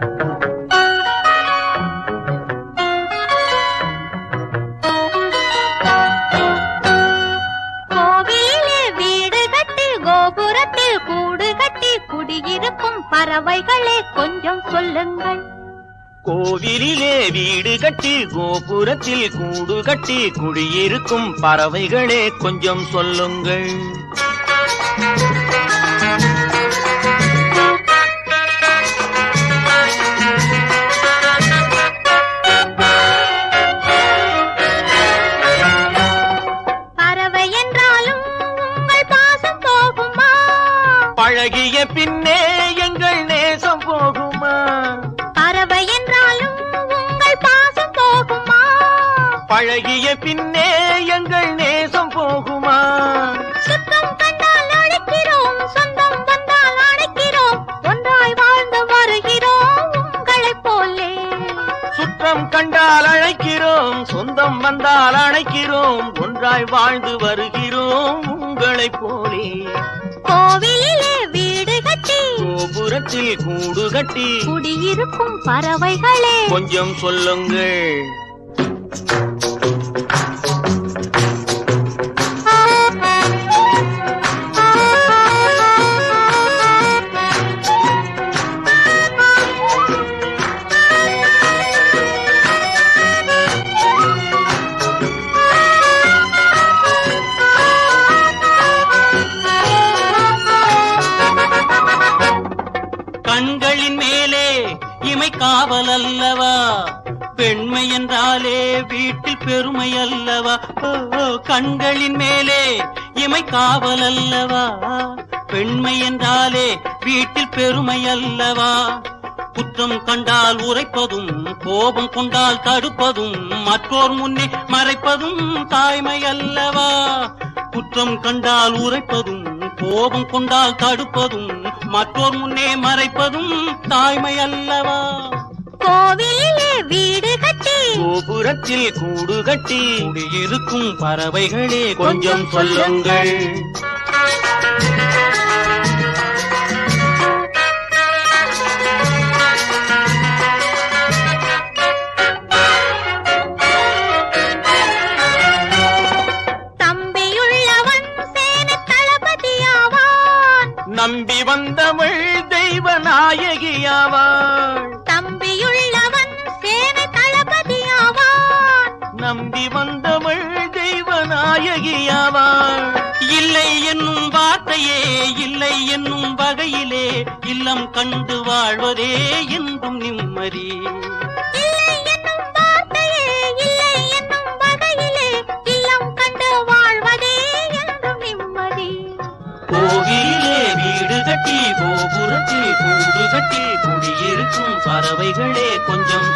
கோவிலிலே வீடு கட்டி கோபுரத்தில் கூடு கட்டி குடியிருக்கும் பறவைகளே கொஞ்சம் சொல்லுங்கள் கோவிலிலே வீடு கட்டி கோபுரத்தில் கூடு கட்டி குடியிருக்கும் பறவைகளே கொஞ்சம் சொல்லுங்கள் பறவை என்றாலும் உங்கள் பாசம் போகுமா பழகிய பின்னே எங்கள் நேசம் போகுமா பறவை என்றாலும் உங்கள் பாசம் போகுமா பழகிய பின்னே எங்கள் நேசம் போகுமா சுத்தம் கண்டால் அழைக்கிறோம் சொந்தம் வந்தால் அழைக்கிறோம் ஒன்றாய் வாழ்ந்து வருகிறோம் உங்களைப் போலே சுற்றம் கண்டால் அழைக்கிறோம் சொந்தம் வந்தால் அழைக்கிறோம் ஒன்றாய் வாழ்ந்து வருகிறோம் உங்களைப் போலே கோவிலிலே வீடு கட்டி கோபுரத்தில் கூடு கட்டி குடியிருக்கும் பறவைகளே கொஞ்சம் சொல்லுங்கள் கண்களின் மேலே இமை காவல் அல்லவா பெண்மை என்றாலே வீட்டில் பெருமை அல்லவா ஓ, ஓ, கண்களின் மேலே இமை காவல் அல்லவா பெண்மை என்றாலே வீட்டில் பெருமை அல்லவா குற்றம் கண்டால் உரைப்பதும் கோபம் கொண்டால் தடுப்பதும் மற்றோர் முன்னே மறைப்பதும் தாய்மை அல்லவா குற்றம் கண்டால் உரைப்பதும் கோபம் கொண்டால் தடுப்பதும் மற்றோர் முன்னே மறைப்பதும் தாய்மை அல்லவா கோவிலிலே வீடு கட்டி கோபுரத்தில் கூடு கட்டி குடியிருக்கும் பறவைகளே கொஞ்சம் சொல்லுங்கள் தம்பியுள்ளவன் சேன தளபதியாவான் நம்பி வந்தவள் தெய்வ நாயகியாவாள் தம்பியுள்ளவன் சேன தளபதியாவான் நம்பி வந்தவள் தெய்வ நாயகியாவாள் இல்லை என்னும் வார்த்தையே இல்லை என்னும் வகையிலே இல்லம் கண்டு வாழ்வதே என்றும் நிம்மதி இல்லை என்னும் வார்த்தையே இல்லை என்னும் வகையிலே இல்லம் கண்டு வாழ்வதே என்றும் நிம்மதி கோவிலே வீடு கட்டி கோபுரத்தில் கூடு கட்டி குடியிருக்கும் பறவைகளே கொஞ்சம்